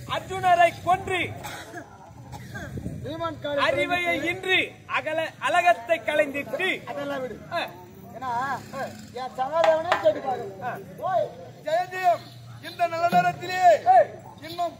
அர்ஜுனரை கொன்று பீமன் காளி அறிவையை இன்றி அகல அலகத்தை களைந்திட்டு அதெல்லாம் விடு ஆ, ஏன்னா என் சகாதேவனே கேட்டு பாரு ஓய் ஜெயஜெயம் இந்த நல்ல நேரத்திலே ஏய், இன்னும்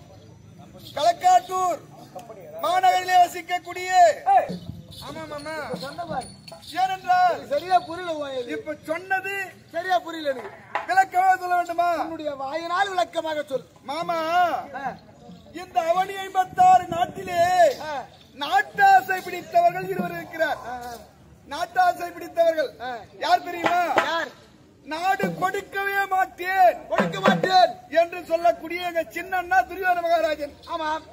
களக்காட்டூர் மாநகரிலே வசிக்கக்கூடிய ஏய், ஆமா மாமா சொன்ன பாரு ஏனென்றால் சரியா புரியல ஓய் இது. இப்ப சொன்னது சரியா புரியல எனக்கு விளக்கமா சொல்ல வேண்டுமா உன்னுடைய வாயினால் விளக்கமாக சொல் மாமா ஆ, இந்த அவனி ஐம்பத்தாறு நாட்டிலே ஆ, நாட்டாசை பிடித்தவர்கள் இருவர் இருக்கிறார் ஆ, ஆ. நாட்டாசை பிடித்தவர்கள் ஆ. யார் தெரியுமா யார் நாடு கொடுக்கவே மாட்டேன் கொடுக்க மாட்டேன் என்று சொல்லக்கூடிய எங்க சின்ன அண்ணா துரியோதன மகாராஜன் ஆமாம்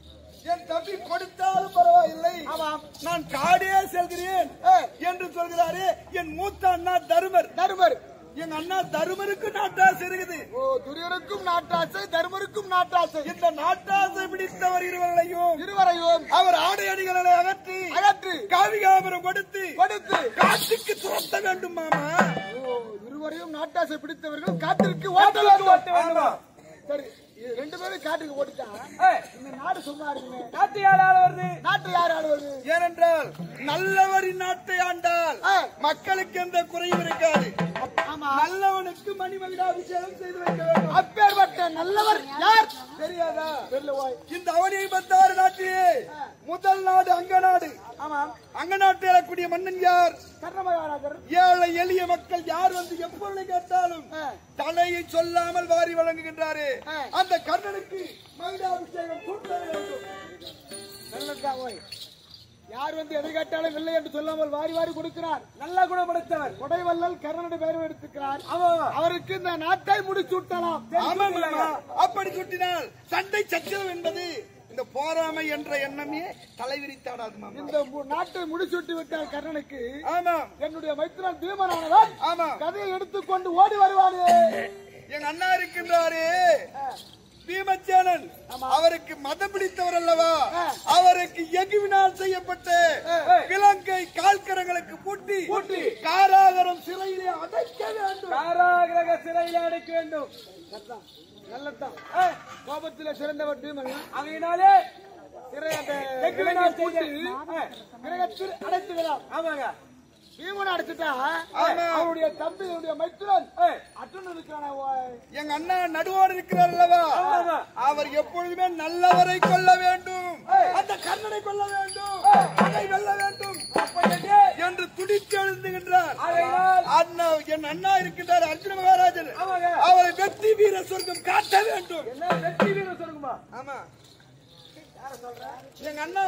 என் தம்பி கொடுத்தாலும் பரவாயில்லை ஆமாம் நான் காடே செல்கிறேன் ஏ, என்று சொல்கிறாரே என் மூத்த அண்ணா தருமர் தருமர் எங்க அண்ணா தருமருக்கு நாட்டாசை இருக்குது ஓ துரியருக்கும் நாட்டாசை தருமருக்கும் நாட்டாசை இந்த நாட்டாசை பிடித்தவர் இருவர்களையும் இருவரையும் அவர் ஆடை அடிகளை அகற்றி அகற்று காவிகாபுரம் கொடுத்து கொடுத்து காட்டுக்கு துரத்த வேண்டும் மாமா ஓ இருவரையும் நாட்டாசை பிடித்தவர்கள் காட்டிற்கு ஓட்ட வேண்டும் ஓட்ட வேண்டுமா? சரி இது ரெண்டு பேரும் காட்டுக்கு ஓடிட்டா ஏய், இந்த நாடு சும்மா இருக்குமே நாட்டு யாரால வருது நாட்டு யார் ஆளுவது ஏனென்றால் நல்லவரின் நாட்டை ஆண்டால் ஆ. மக்களுக்கு எந்த குறையும் இருக்காது ஆமா நல்லவனுக்கு மணிமகிடாபிஷேகம் செய்து வைக்க வேண்டும் அப்பேற்பட்ட நல்லவர் யார் தெரியாதா தெரியல ஓய் இந்த அவனியை பத்தாறு நாட்டிலே முதல் நாடு அங்க நாடு ஆமாம் அங்க நாட்டில் எழக்கூடிய மன்னன் யார் கர்ணமகாராஜர் ஏழை எளிய மக்கள் யார் வந்து எப்பொழுது கேட்டாலும் ஆ. தலையை சொல்லாமல் வாரி வழங்குகின்றாரே ஆ. அந்த கர்ணனுக்கு மகிடாபிஷேகம் கூட்ட வேண்டும் நல்லதுதான் ஓய் யார் வந்து எதை கேட்டாலும் இல்லை என்று சொல்லாமல் வாரி வாரி கொடுக்கிறார் நல்ல குணப்படுத்தவர் கொடைவல்லல் கர்ணனுடைய பெயர் எடுத்துக்கிறார் ஆமா அவருக்கு இந்த நாட்டை முடிச்சூட்டலாம் ஆமா மாமா அப்படி சுட்டினால் சண்டை சச்சரவு என்பது இந்த போராமை என்ற எண்ணமே தலைவிரித்தாடாது மாமா இந்த மு- நாட்டை முடிசூட்டி விட்டார் கர்ணனுக்கு ஆமா என்னுடைய மைத்திரன் தீமனானவன் ஆமா கதையை எடுத்துக்கொண்டு ஓடி வருவானே எங்க அண்ணா இருக்கின்றாரே பீமச்சேனன் அவருக்கு மதம் பிடித்தவர் அல்லவா அவருக்கு எகுவினால் செய்யப்பட்ட விலங்கை கால்கரங்களுக்கு பூட்டி காராகரம் சிறையிலே அடைக்க வேண்டும் காராகிரக சிறையில் அடைக்க வேண்டும் நல்லதான் ஏய், கோபத்திலே சிறந்தவர் பீமன் ஆகையினாலே சிறை அந்த எகுவினால் பூட்டி செய்ய- ஏய், கிரகத்தில் அடைத்துவிடலாம் ஆமாங்க பீமன் அடைச்சிட்டா ஆமா. அவருடைய தம்பி அவருடைய மைத்திரன் ஏய், அட்டுன்னு இருக்கிறான ஓய். எங்க அண்ணா நடுவோடு இருக்கிறார் அல்லவா ஆமா. அவர் எப்பொழுதுமே நல்லவரை கொல்ல வேண்டும் அந்த கர்ணனை கொல்ல வேண்டும் அதை வெல்ல வேண்டும் அப்படியே என்று துடித்து எழுந்துகின்றார் ஆகையினால் அண்ணா என் அண்ணா இருக்கின்றார் அர்ஜுன மகாராஜன் ஆமாங்க. அவரை வெற்றி வீர சொர்க்கம் காட்ட வேண்டும் என்ன வெற்றி வீரர் சொல்லுங்கம்மா ஆமா எங்க அண்ணா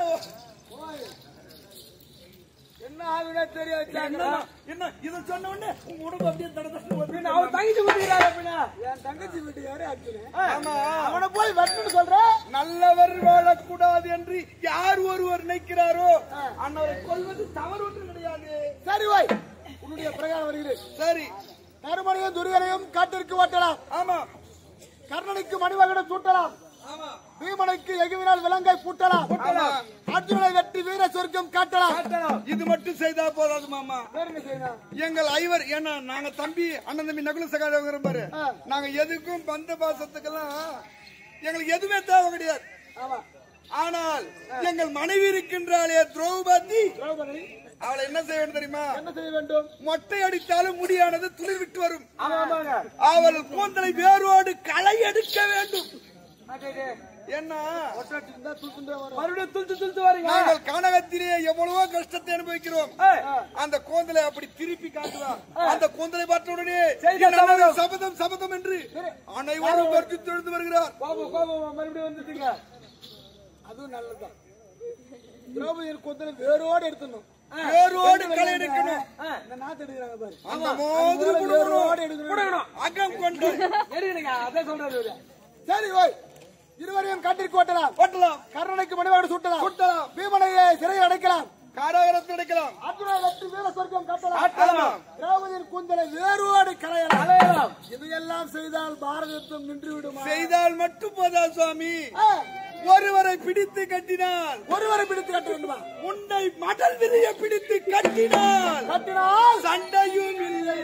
என்ன ஆகுனே தெரிய என்ன என்ன இத சொன்ன உடனே உங்க உடம்பு அப்படியே தட தட பின்ன அவர் தங்கிச்சு குடிக்கிறாரு அப்படின்னா என் தங்கச்சி வீட்டு யாரு அர்ஜுனு ஆமா அவனை போய் வெட்டுன்னு சொல்ற நல்லவர் வாழக்கூடாது என்று யார் ஒருவர் நினைக்கிறாரோ அன்னவரை கொல்வது தவறு ஒன்று கிடையாது சரி ஓய் உன்னுடைய பிரகாரம் வருகிறேன் சரி கருமணியும் துரியனையும் காட்டிற்கு ஓட்டலாம் ஆமா கர்ணனுக்கு மணிமகனம் சூட்டலாம் ஆமா பீமனுக்கு எகுவினால் விலங்கை பூட்டலாம் ஆமா. அர்ஜுனனை வெட்டி வீர சொர்க்கம் காட்டலாம் இது மட்டும் செய்தா போதாது மாமா வேற என்ன செய்யணும் எங்கள் ஐவர் ஏன்னா நாங்க தம்பி அண்ணன் தம்பி நகுல சகாதேவங்க இருப்பாரு ஆ. நாங்க எதுக்கும் பந்த பாசத்துக்கெல்லாம் எங்களுக்கு எதுவுமே தேவை கிடையாது ஆமா ஆனால் எங்கள் மனைவி இருக்கின்றாளே திரௌபதி திரௌபதி அவளை என்ன செய்ய வேண்டும் தெரியுமா என்ன செய்ய வேண்டும் மொட்டை அடித்தாலும் முடியானது துளிர் விட்டு வரும் ஆமா ஆமாங்க அவள் கூந்தலை வேரோடு களை எடுக்க வேண்டும் என்ன ஒட்டாட்டிருந்தா தூக்கிட்டு வரும் மறுபடியும் துளுத்து துளுத்து வரீங்க நாங்கள் கனகத்திலே எவ்வளவோ கஷ்டத்தை அனுபவிக்கிறோம் ஏய், அந்த கூந்தலை அப்படி திருப்பி காட்டுவான் அந்த கூந்தலை பார்த்த உடனே செய்க என் அண்ணன் சபதம். சபதம் சபதம் என்று அனைவரும் கற்று எழுந்து வருகிறார் கோபம் கோபம் மறுபடியும் வந்துட்டீங்க அதுவும் நல்லதுதான் திரௌபதியின் கொத்தனை வேரோடு எடுத்துடணும் வேரோடு களை எடுக்கணும் இந்த நாத்து எடுக்கிறாங்க பாரு அந்த மாதிரி வேரோடு புடுங்கணும். எடுக்கணும் புடுங்கணும். அகம் கொண்டு எடுங்க அதான் சொல்றாரு இவரு. சரி ஓய் இருவரையும் காட்டிற்கு ஓட்டலாம் ஓட்டலாம் கர்ணனுக்கு மணிமகனம் சூட்டலாம் சுட்டலாம் பீமனையை சிறையில் அடைக்கலாம் காராகரத்தில் அடைக்கலாம் அர்ஜுனை வெட்டி வீர சொர்க்கம் காட்டலாம் காட்டலாம். திரௌபதியின் கூந்தலை வேரோடு களையலாம் அலையலாம் இதையெல்லாம் செய்தால் பாரத யுத்தம் நின்று விடுமா செய்தால் மட்டும் போதா சுவாமி ஆ, ஒருவரை பிடித்து கட்டினால் ஒருவரை பிடித்து கட்ட வேண்டுமா உன்னை மடல் விரிய பிடித்து கட்டினால் கட்டினால் சண்டையும் இல்லை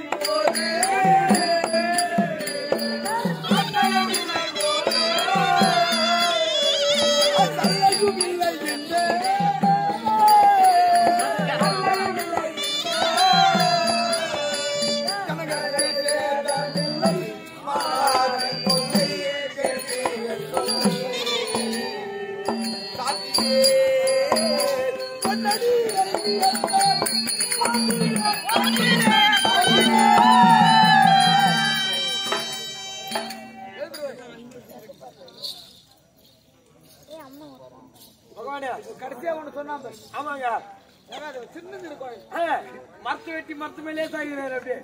யாருக்கும் இல்லை என்று பகவானே கடைசியா ஒண்ணு சொன்னா பாரு. ஆமாங்க ஏன்னா அது சின்னது இருக்கும் ஆ, மரத்து வெட்டி மரத்து மேலே சாகிறாரு அப்படியே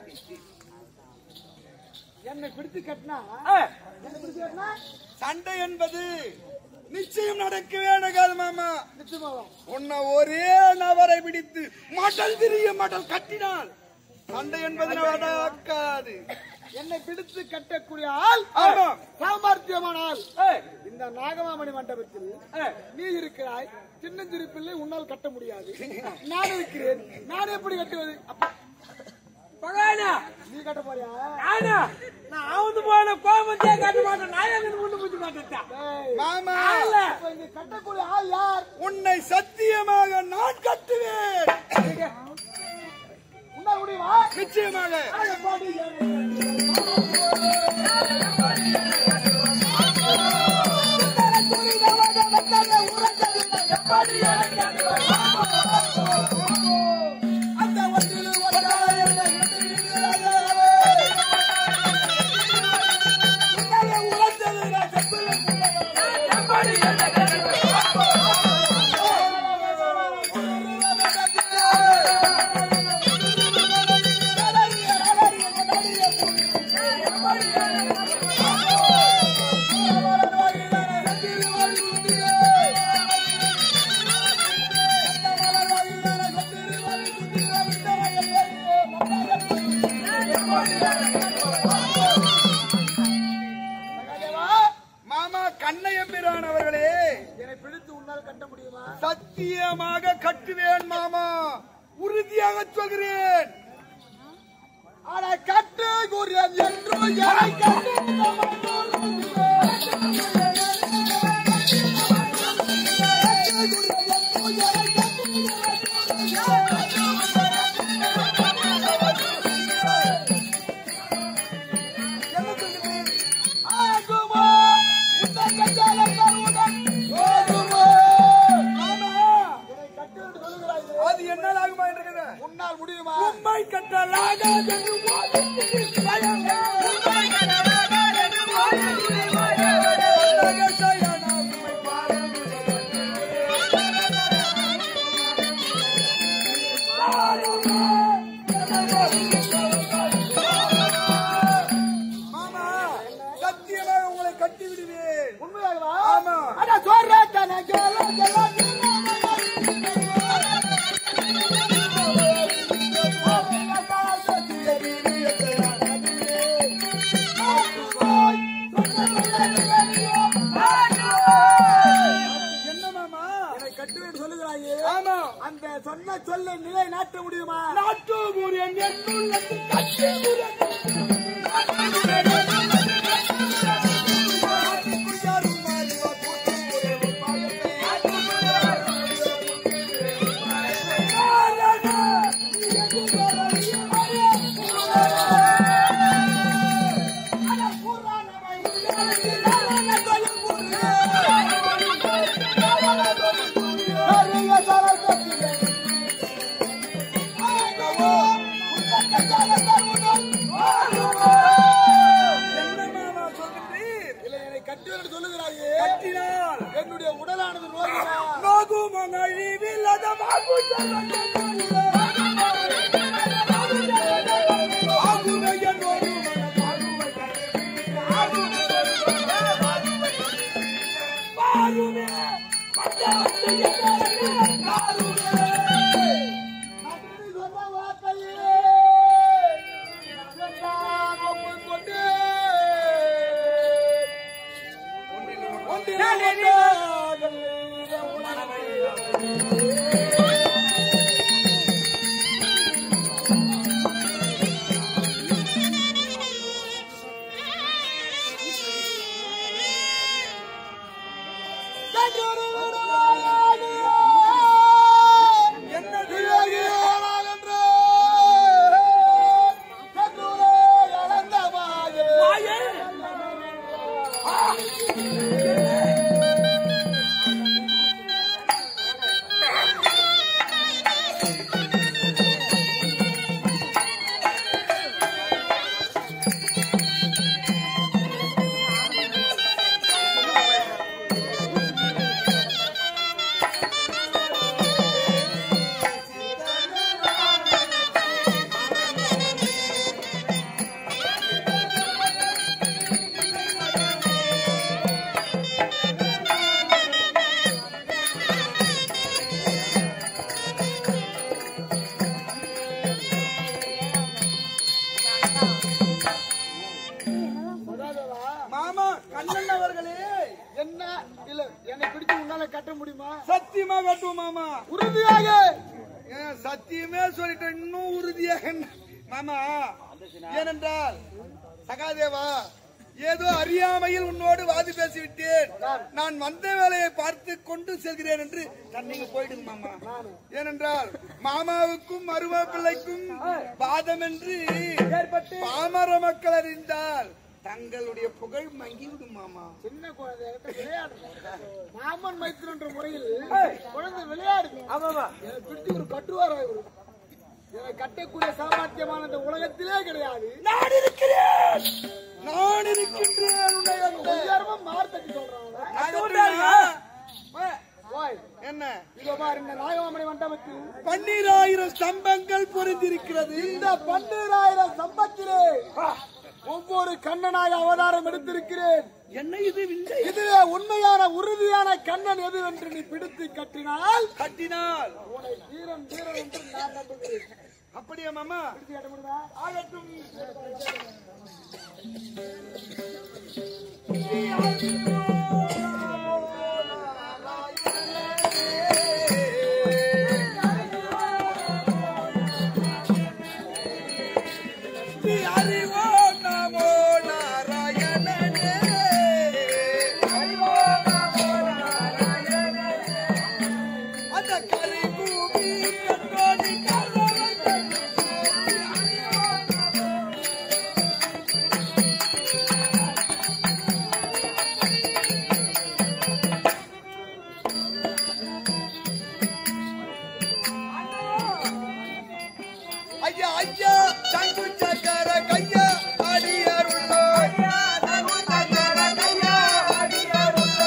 என்னை பிடித்து கட்டினா ஆ, என்னை பிடித்து கட்டினா சண்டை என்பது நிச்சயம் நடக்கவே நடக்காது மாமா நிச்சயமாகும் உன்னை ஒரே நபரை பிடித்து மடல் திரிய மடல் கட்டினால் சண்டை என்பது நடக்காது என்னை பிடித்து கட்டக்கூடிய ஆள் ஆமா. சாமர்த்தியமான ஆள் ஆ, இந்த நாகமாமணி மண்டபத்தில் ஆ. நீ இருக்கிறாய் சின்னஞ்சிறு பிள்ளை உன்னால் கட்ட முடியாது நான் இருக்கிறேன் நான் எப்படி கட்டுவது அப்ப பகவானே நீ கட்ட போறியா நானா நான் ஆவுந்து போன கோபத்தையே காட்ட மாட்டேன் நான் எங்க முன்னு புத்தி காட்டேன் ஏய், மாமா இப்ப இங்க கட்டக்கூடிய ஆள் யார் உன்னை சத்தியமாக நான் கட்டுவேன் உன்னால் முடியுமா நிச்சயமாக ஆக பாடி மாமா கண்ணையம்பிரான் அவர்களே என்னை பிடித்து உன்னால் கட்ட முடியுமா சத்தியமாக கட்டுவேன் மாமா உறுதியாக சொல்கிறேன் ஆனா கட்டு கூறியன் என்று என்னை கட்டு ஆகுமா இந்த கஞ்சால கருவுடன் ஓடுமா மாமா என்னை கட்டு என்று சொல்லுகிறாய் அது என்னால் ஆகுமா என்று உன்னால் முடியுமா உண்மை கட்டலாக என்று வாதிட்டு பயங்க. மாமா சத்தியமாக உங்களை கட்டி விடுவேன் உண்மையாகவா ஆமா. அட சொல்ற தனக்கேல என்ன மாமா என்னை கட்டுவேன் சொல்லுகிறாயே ஆமா அந்த சொன்ன சொல்லை நிலை நாட்ட முடியுமா நாட்டு முரியன் என்னுள்ளது கட்டி என்ன மாமா சொல்கின்றீர் இல்லை என்னை கட்டுவேன் சொல்லுகிறாயே கட்டினால் என்னுடைய உடலானது நோயினா நோகுமன் அழிவில் அதமாகு அப்படி சொன்ன வார்த்தையே நான் ஒப்புக்கொண்டேன். இல்ல என்னை பிடிச்சு உன்னால கட்ட முடியுமா சத்தியமா கட்டுவோம் மாமா உறுதியாக ஏன் சத்தியமே சொல்லிட்டேன் இன்னும் உறுதியாக என்ன- மாமா ஏனென்றால் சகாதேவா ஏதோ அறியாமையில் உன்னோடு வாதி பேசிவிட்டேன் நான் வந்த வேலையை பார்த்து கொண்டு செல்கிறேன் என்று தன்னைங்க போயிடுங்க மாமா ஏனென்றால் மாமாவுக்கும் மரும பிள்ளைக்கும் வாதம் என்று ஏற்பட்டு பாமர மக்கள் அறிந்தால் தங்களுடைய புகழ் மங்கிவிடும் மாமா சின்ன குழந்தை விளையாடுறேன் மாமன் மைத்திரன்ற முறையில் குழந்தை விளையாடுது ஆமாமா என்னை பிடிச்சு ஒரு கட்டுவாரா இவரு என்னை கட்டக்கூடிய சாமர்த்தியமான இந்த உலகத்திலே கிடையாது நான் இருக்கிறேன் நான் இருக்கின்றேன் உன்னை அந்த- கொஞ்சமா மார்த்தட்டி சொல்றாங்க நான் சொல்றேன்னா, ஓய் என்ன இதோ பாரு இந்த நாகமாமணி மண்டபத்தில் பன்னிராயிரம் ஸ்தம்பங்கள் பொருந்திருக்கிறது இந்த பன்னீராயிரம் சம்பத்திலே ஒவ்வொரு கண்ணனாக அவதாரம் எடுத்திருக்கிறேன் என்ன இது விந்தை இதிலே உண்மையான உறுதியான கண்ணன் எது என்று நீ பிடித்து கட்டினால் கட்டினால் உன்னை வீரன் வீரன் என்று நான் நம்புகிறேன் அப்படியா மாமா பிடித்து கட்ட முடியுமா ஆகட்டும் ஸ்ரீ அறிவோ நமோ நாராயணனே அந்த கரி கூவி கண்டோடி கல்லவர்கள் ஐயா ஐயா சங்கு சக்கர கையா அடியாருள்ளோ ஐயா சங்கு சக்கர கையா அடியாருள்ளோ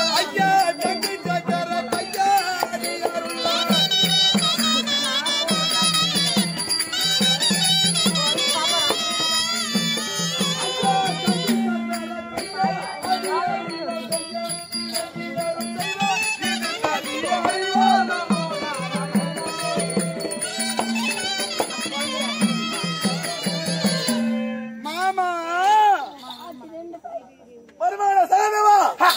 மாமா வருமான சகதேவா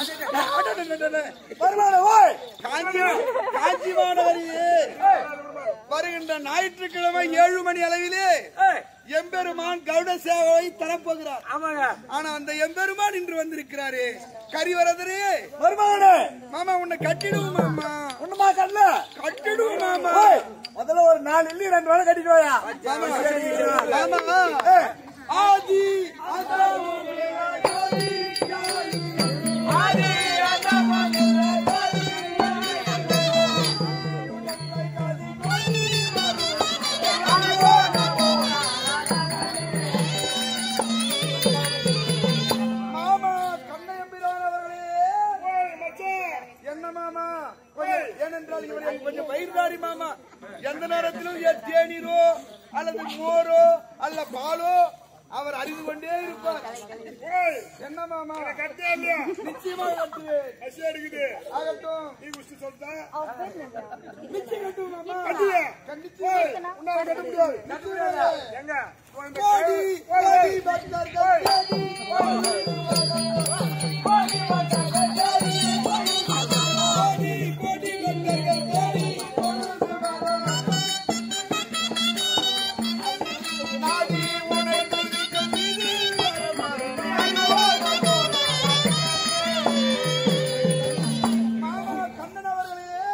வருமான ஓய் காஞ்சி காஞ்சி மாநகரியே வருகின்ற ஞாயிற்றுக்கிழமை ஏழு மணி அளவிலே எம்பெருமான் கருட சேவை தரப்போகிறார் ஆமாங்க ஆனா அந்த எம்பெருமான் இன்று வந்திருக்கிறாரே கரிவரதரே வருமான மாமா உன்னை கட்டிடுவோம் மாமா ஒண்ணுமா கண்ண கட்டிடுவோம் மாமா முதல்ல ஒரு நாலு இல்லி ரெண்டு வேலை கட்டிட்டு வாயா மாமா ஆதி அந்தமுடைய ஜோதி மாமா கண்ணையம்பிரான் அவர்களே என்ன மாமா கொஞ்சம் ஏனென்றால் இவர் எனக்கு கொஞ்சம் வயிறுதாரி மாமா எந்த நேரத்திலும் ஏ தேநீரோ அல்லது மோரோ அல்ல பாலோ அவர் அறிந்து கொண்டே இருப்பார் என்ன மாமா நிச்சயமா கட்டுவேன் ஆகட்டும் நிச்சயம் கட்டுவோம் மாமா கண்டிச்சு உன்னால் கட்ட முடியாது கட்டுவேன். கோடி கோடி பக்தர்கள் கோடி கோடி கோடி பக்தர்கள் கோடி நாடி உனை துதிக்கும் இது மாமா கண்ணன் அவர்களே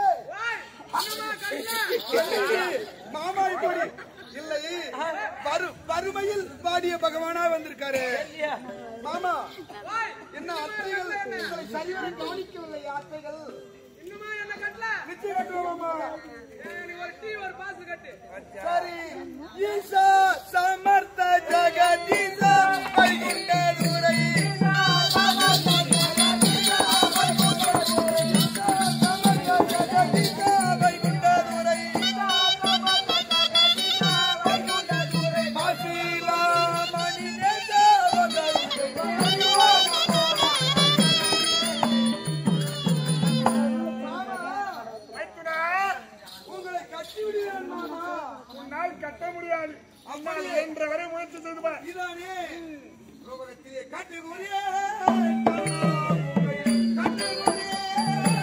மாமா இப்படி இல்லை வரு வறுமையில் பாடிய பகவானா வந்திருக்காரு மாமா என்ன அத்தைகள் உங்களை சரியாக கவனிக்கவில்லை அத்தைகள் இன்னுமா என்ன கட்டல நிச்சயம் கட்டுவோம் மாமா நீ ஒரு டீ ஒரு பாஸ் கட்டு சரி ஈசா சமர்த்த ஜெகதீசா வைகுண்ட துரை வைகுண்ட துரை மாசிலா மணி நேசா உங்களை கட்டிவிடுவேன் மாமா உன்னால் கட்ட முடியாது அம்மா என்ற வரை முயற்சி செய்து பார் இதானே லோகத்திலே காட்டுகுறியே காட்டுகுறியே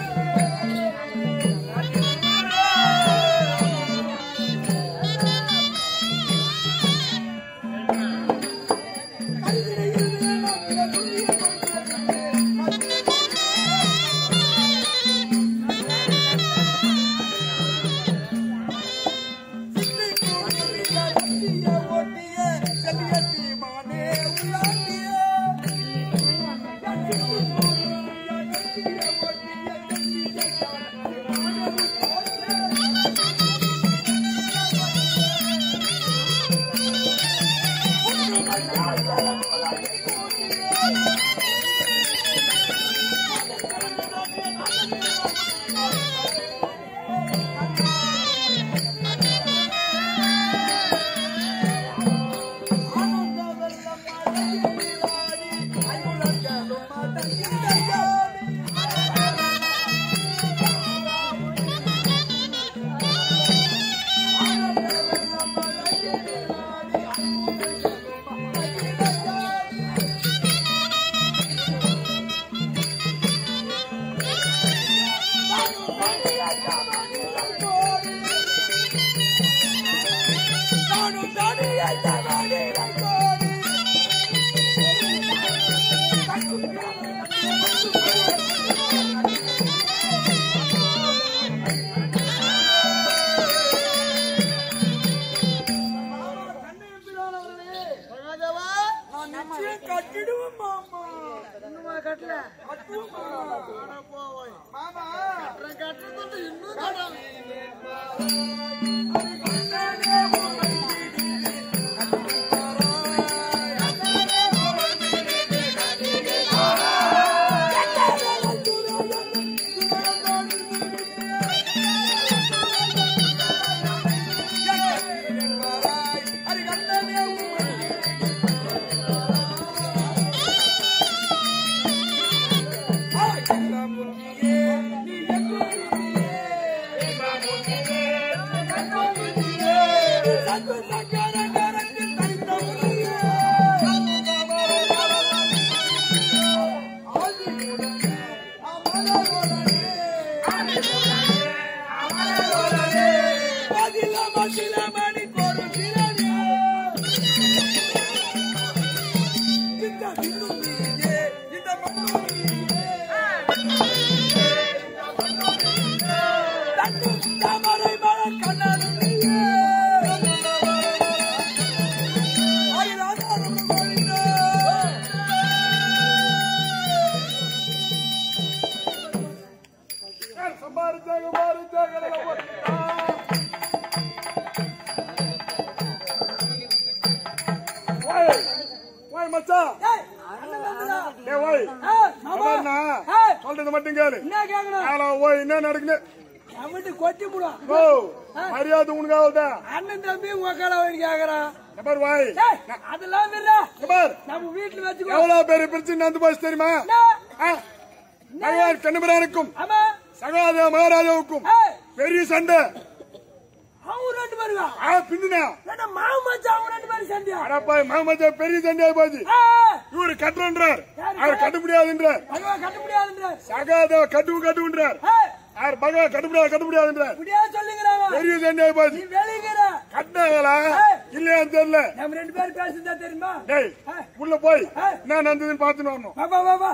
சகாதேவா நான் நிச்சயம் கட்டிடுவேன் மாமா இன்னுமா கட்டல கட்டுவேன் ஆனா போவோய் மாமா கட்டுறேன் கட்டுறது இன்னும் கட்டல சம்பாதிச்சாங்க சம்பாதிச்சாங்க ஓய் மச்சான் ஏய் ஓய் அதான்ண்ணா. சொல்றது மட்டும் கேளு என்ன கேக்கணும் ஆளா ஓய் என்ன நடக்குது அவன்ட்டு கொட்டி போடும் ஓ மரியாதை உனக்காகதான் அண்ணன் தம்பி உங்க கலவன் கேக்குறான் நபர் வாய் ஏய், அதெல்லாம் இல்ல நபர் நம்ம வீட்டுல வச்சுக்கோ எவ்வளவு பெரிய பிரச்சனை நடந்து போச்சு தெரியுமா என்ன? ஆ? பகவான் கண்ணபிரானுக்கும் ஆமா சகாதேவ மகாராஜாவுக்கும் ஏய், பெரிய சண்டை அவங்க ரெண்டு பேருங்க ஆ பின்னுனா என்ன மாவு மச்சான் அவங்க ரெண்டு பேரும் சண்டையா அடப்பா மகமச்சா பெரிய சண்டையா போச்சு ஏய், இவரு கட்டுறன்றார் யாரு? அவர் கட்ட முடியாதுன்றார் பகவான் கட்ட முடியாதுன்றார் சகாதேவ கட்டுவும் கட்டுன்றார் ஏய், யார் பகவான் கட்ட முடியாது கட்ட முடியாதுன்றார் இப்படியே சொல்லுங்கிறாங்க பெரிய சண்டையா நீ போச்சு வெளிங்கிற கட்டினாங்களா இல்லையான்னு தெரியல நம்ம ரெண்டு பேரும் பேசுறதா தெரியுமா டேய் ஏய், உள்ள போய் ஏய். என்ன நடந்ததுன்னு பாத்துன்னு வரணும் வா வா வா வா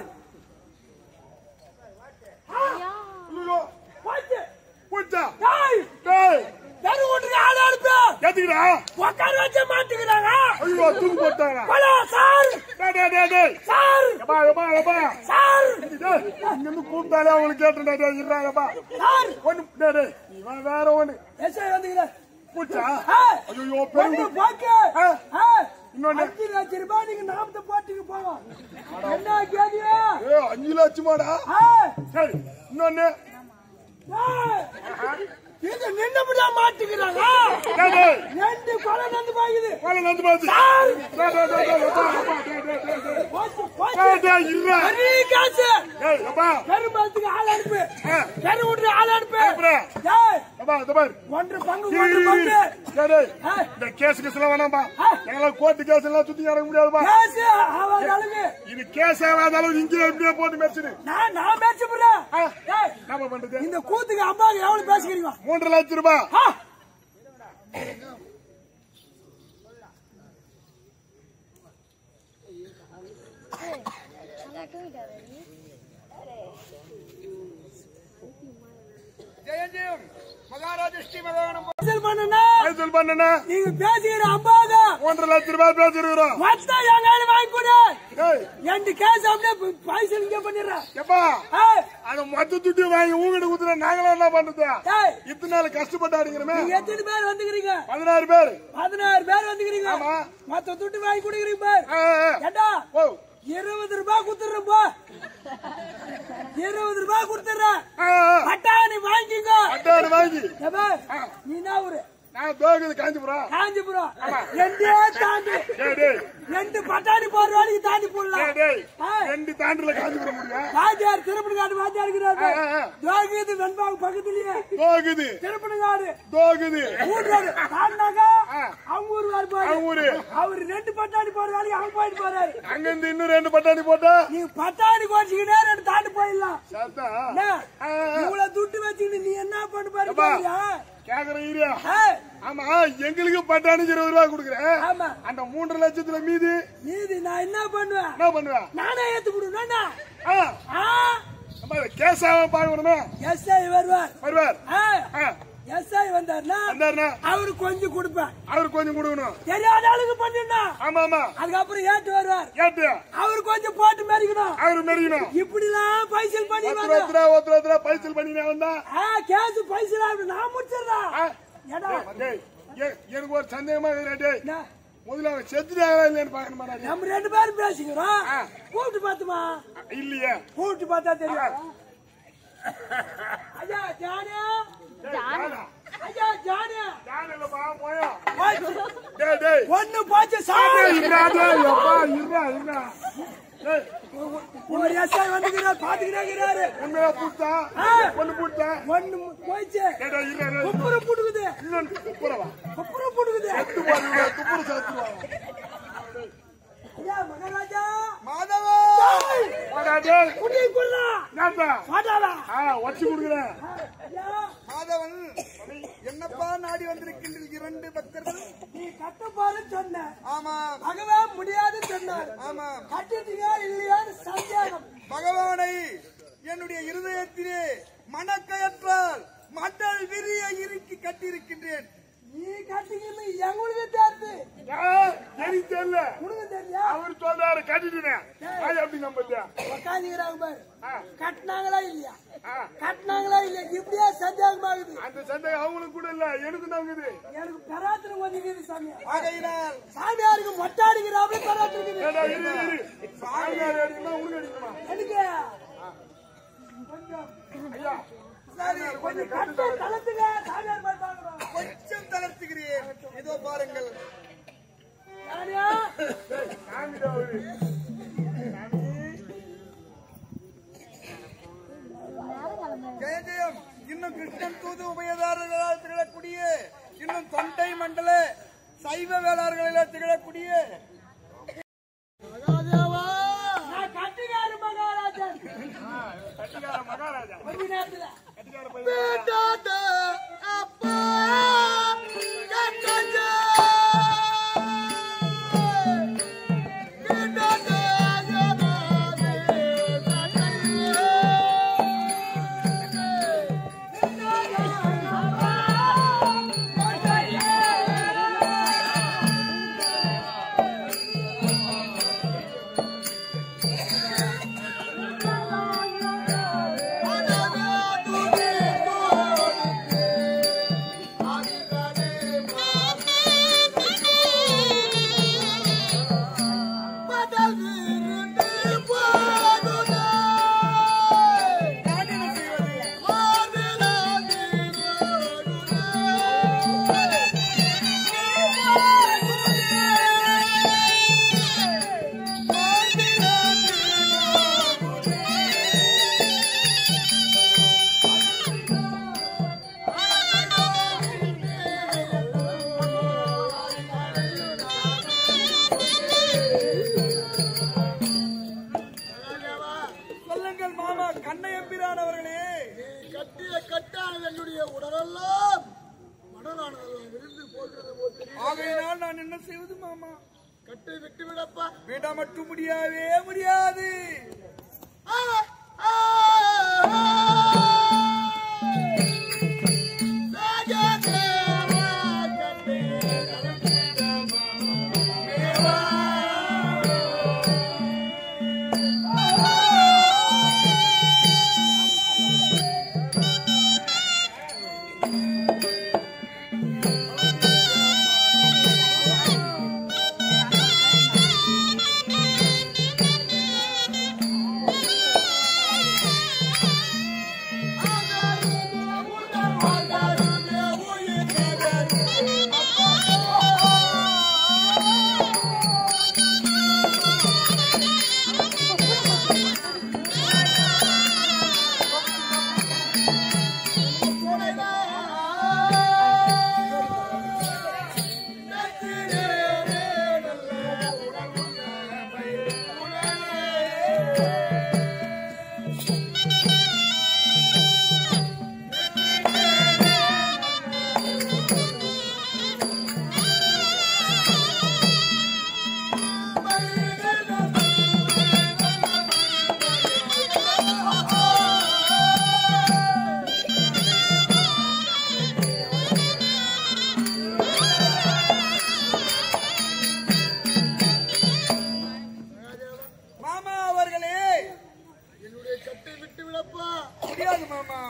ஐயோ, போச்சு போச்சா டேய் டேய் தெரு வீட்டுக்கு ஆள் அனுப்பு ஏத்துக்கிறா உட்கார வச்சு மாட்டுக்கிறாங்க ஐயோ தூக்கு போட்டாங்க போடா, சார் டேய் டேய் டேய் டேய் சார் எப்பா எப்பா எப்பா சார் டேய் இங்க இருந்து கூப்பிட்டாலே அவங்களுக்கு கேட்டுடா டேய் இருறாங்கப்பா சார் ஒண்ணு டேய் டேய் இவன் வேற ஒண்ணு எஸ்ஐ வந்துக்கிறேன் போச்சா ஏய், ஐயோ ஒண்ணு பெருங்கு பாக்கு ஆ. ஏய், இன்னொன்னு. அஞ்சு லட்சம் ரூபாய் நீங்க நாமத்தை போட்டுக்கு போவோம் என்ன கேதியா ஏ அஞ்சு லட்சமாடா சரி இன்னொன்னு இது நின்னபடியா மாட்டுக்கிறாங்க டேய் டேய் ரெண்டு கொலை நந்து பாக்குது வாழ நந்து பாத்து சார். டேய் டேய் டேய் டேய் எப்பா, எப்பா, டேய் டேய் டேய் டேய் போச்சு டேய் போச்சு டேய் இருடா பெரிய காசு டேய் எப்பா பெரும்பாலத்துக்கு ஆள் அனுப்பு ஆ. பெரு விட்டு ஆள் அனுப்பு அனுப்புறேன். ஏய், எப்பா இந்த பாரு ஒன்று பங்கு இரு, ஒன்று இரு, பங்கு இரு. டேய் டேய் ஏய், இந்த கேஸ் கேஸ் எல்லாம் வேணாம்பா ஆ. எங்களால கோர்ட்டு கேஸ் எல்லாம் சுத்தி நடக்க முடியாதுப்பா காசு அவன் அளவு இது கேஸ் ஆகாத அளவு இங்கே எப்படியே போட்டு மெரிச்சிடு நான் நான் பேச்சு போறேன் ஆ. ஏய், என்ன பண்றது இந்த கூத்துக்கு அம்மாவுக்கு எவ்வளவு பேசிக்கிறீங்க மூன்று லட்சம் ரூபாய் ஆ, ஜெயம் ஜெயம் மகாராஜ ஸ்ரீ மகானம் அரசியல் பண்ணுனா அரசியல் பண்ணனா நீங்க பேசுகிற அம்பாங்க மூன்று லட்சம் ரூபாய் பேசிருக்கிறோம் மொத்தம் என் கையில வாங்கி கொடு ஏய் ரெண்டு கேஸ் அப்படியே பைசல் இங்க பண்ணிடுறேன் எப்பா ஏய், அத மொத்த துட்டி வாங்கி உங்ககிட்ட குத்துற நாங்களா என்ன பண்றது டேய் இத்தனை நாள் கஷ்டப்பட்டு அடிக்கிறோமே நீங்க எத்தனை பேர் வந்துக்கிறீங்க பதினாறு பேர் பதினாறு பேர் வந்துக்கிறீங்க ஆமா. மொத்த துட்டு வாங்கி குடிக்கிறீங்க பார் ஆ, ஆ. ஏண்டா ஓ இருபது ரூபாய் குத்துறேன் போ இருபது ரூபாய் கொடுத்துறேன் ஆ, ஆ. பட்டாணி வாங்கிக்கோங்க அட்டாடு வாங்கி ஏப்பா, நீ என்ன ஊரு நான் தோக்குது காஞ்சிபுரம் காஞ்சிபுரம் ரெண்டே தாண்டி டேய் டேய் ரெண்டு பட்டாணி போற வேலைக்கு தாண்டி போடலாம் டேய் டேய் ஆ. ரெண்டு தாண்டுல காஞ்சிபுரம் முடியும் வாத்தியார் திருப்பணங்காடு வாத்தியார் இருக்கிறாரு ஆ, ஆ. துவாகிது வெண்பாவு பக்கத்துலயே தோக்குது திருப்பணங்காடு தோக்குது கூட்டுறாரு தாண்டாக்கா ஆ. அவங்க ஊர் வருவாரு அவங்க ஊரு. அவர் ரெண்டு பட்டாணி போற வேலைக்கு அவங்க போயிட்டு போறாரு அங்க இருந்து இன்னும் ரெண்டு பட்டாணி போட்டா நீ பட்டாணி கோச்சிக்கிட்டே ரெண்டு தாண்டி போயிடலாம் சத்தா என்ன? ஆ, ஆ. இவ்வளவு துட்டு வச்சுக்கிட்டு நீ என்ன பண்ண பாரு எப்பா? கேக்குறியா? கேக்குற ஈரியா ஏய், ஆமா எங்களுக்கு பட்டாணிக்கு இருபது ரூபாய் கொடுக்குறேன் ஆமா அந்த மூன்று லட்சத்துல மீதி நீதி நான் என்ன பண்ணுவேன் என்ன பண்ணுவேன் நானே ஏத்து கொடுனா ஆ, நம்ம கேசாவ பாக்கணுமே எஸ்ஐ வருவார் வருவார் ஆ, எஸ்ஐ வந்தாருன்னா வந்தாருண்ணா அவரு கொஞ்சம் கொடுப்பேன் அவருக்கு கொஞ்சம் கொடுக்கணும் தெரியாத ஆளுக்கு பண்ணிருந்தா ஆமா ஆமா அதுக்கப்புறம் ஏத்து வருவார் ஏட்டு அவரு கொஞ்சம் போட்டு மேரிக்கணும் அவரு மெரிக்கணும் இப்படிலாம் பைசல் ஒருத்தர் பண்ணிடுவாங்க ஒருத்தரா ஒருத்தர் ஒருத்தரா பைசல் பண்ணினே வந்தா ஆ, கேஸ் பைசல் நான் முடிச்சிடுறேன் ஆ, ஏடா டேய், எ- எனக்கு ஒரு சந்தேகமா இருக்குடா டேய் என்ன? முதல்ல அவன் செத்துட்டாங்களா இல்லையான்னு பாக்கணுமா நான் நம்ம ரெண்டு பேரும் பேசிக்கிறோம் கூப்பிட்டு பார்த்துமா இல்லையே கூப்பிட்டு பார்த்தா தெரியும் ஐயா ஜானியா டேய், யாரா? ஐயா ஜானியா யார் இல்லப்பா, போயா. போச்சு. டேய், டேய். ஒண்ணு போச்சு சாமி டேய், இருடா, டேய், எப்பா, இருடா, இருடா. டேய், ஒரு எஸ்ஐ வந்துக்கிறார் பாத்துக்கிறாரு உண்மையா பூத்தா? ஆ. ஒண்ணு பூத்தா? ஒண்ணு போயிச்சு டேய், டேய், இருடா, டேய். குப்புற புடுக்குது இன்னொன்னு துப்புரவா? குப்புற புடுக்குது துப்புரவா, இருடா, துப்புர சேர்த்துருவாங்க. ஐயா மகாராஜா மாதவா வாடா, டேய். குடி குடுறா என்னப்பா? மாட்டாளா ஆ, வச்சு கொடுக்குறேன். ஐயா மாதவன் என்னப்பா நாடி வந்திருக்கின்ற இரண்டு பக்தர்கள் நீ கட்டப்பாரு சொன்ன ஆமா பகவான் முடியாது சொன்னார் ஆமா கட்டிட்டியா இல்லையான்னு சந்தேகம் பகவானை என்னுடைய இருதயத்திலே மனக்கயற்றால் மண்டல் விரிய இறுக்கி கட்டியிருக்கின்றேன் நீ கட்டிக்கணும் எங்களுக்கு தேர்த்து ஏய், எனக்கு தெரியல. உனக்கு தெரியா அவரு சொல்றாரு கட்டிட்டேன் அது எப்படி நம்பல உக்காந்துக்கிறாங்க பாரு ஆ. கட்டினாங்களா இல்லையா ஆ. கட்டினாங்களா இல்லையா இப்படியே சந்தேகமாகுது அந்த சந்தேகம் அவங்களுக்கு கூட இல்ல எனக்கு தாங்குது எனக்கு பெராத்திரம் ஒதுக்குது சாமி ஆகையினால் சாமியாருக்கு மொட்டை அடிக்கிறாப்ல பெராத்திரம் இருக்குது ஏடா, இரு, இரு, இரு. சாமியார் அடிக்கணுமா, உனக்கு அடிக்கணுமா? எனக்கு கொஞ்சம் ஐயா, சரி கொஞ்சம் கட்டு தளத்துங்க சாமியார் போய் பாக்குறோம் கொஞ்சம் தளர்த்துகிறேன் இதோ பாருங்கள் சாமியா சாமிடா அவரு. ஜெய ஜெயம் இன்னும் கிருஷ்ணன் தூது உபயதாரர்களால் திகழக்கூடிய இன்னும் தொண்டை மண்டல சைவ வேளாளர்களில் திகழக்கூடிய நான் கட்டுக்காரு மகாராஜன் கட்டிக்கார மகாராஜா கொஞ்ச நேரத்துல கட்டிக்கார பையன். சொல்லுங்கள் மாமா கண்ணையம்பிரான் அவர்களே கட்டிய கட்டானது என்னுடைய உடலெல்லாம் மடலானது விழுந்து போகிறது போல் தெரியும். ஆகையினால் நான் என்ன செய்வது மாமா கட்டை விட்டு விடப்பா விட மட்டும் முடியவே முடியாது ஆ, ஆ, ஆ. ராஜதேவா கண்டே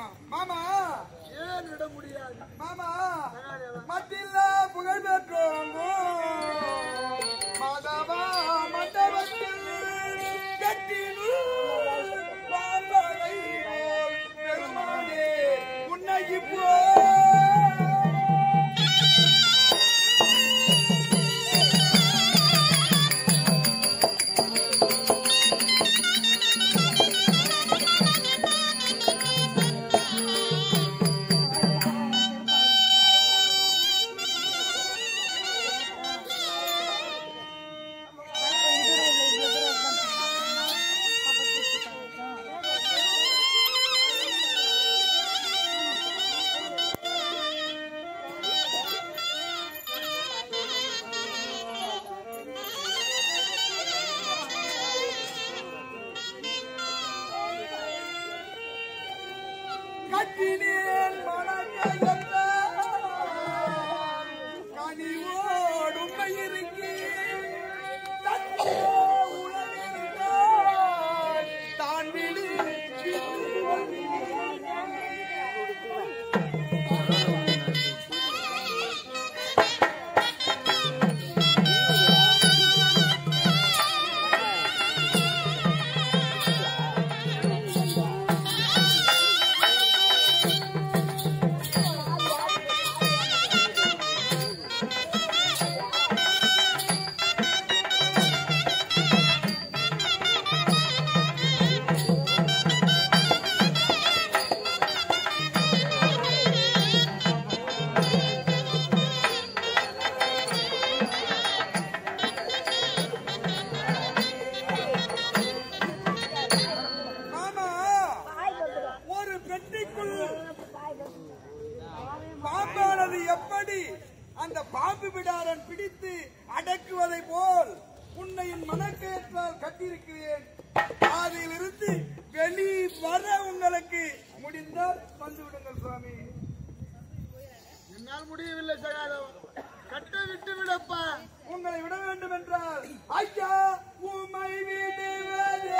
மாமா ஏன் விட முடியாது மாமா சகாதேவா மட்டில்ல புகழ் பெற்றோங்கோ மாதவா மண்டபத்தில் கட்டினுள் பாம்பலை போல் பெருமானே உன்னை இப்போ கட்டினேன் மனக்கயத்தால் கனிவோடு உண்மையிருக்கி தத்தே உலகிருந்தாய் தான் விழி மாமா ஒரு பெட்டிக்குள் பாம்பானது எப்படி அந்த பாம்பு விடாரன் பிடித்து அடக்குவதை போல் உன்னை என் மனக்கேற்றால் கட்டியிருக்கிறேன் அதிலிருந்து வெளி வர உங்களுக்கு முடிந்தால் வந்து விடுங்கள் சுவாமி என்னால் முடியவில்லை சகாதேவா கட்ட விட்டு விடப்பா உங்களை விட வேண்டும் என்றால் ஐயா உமை விடுவதே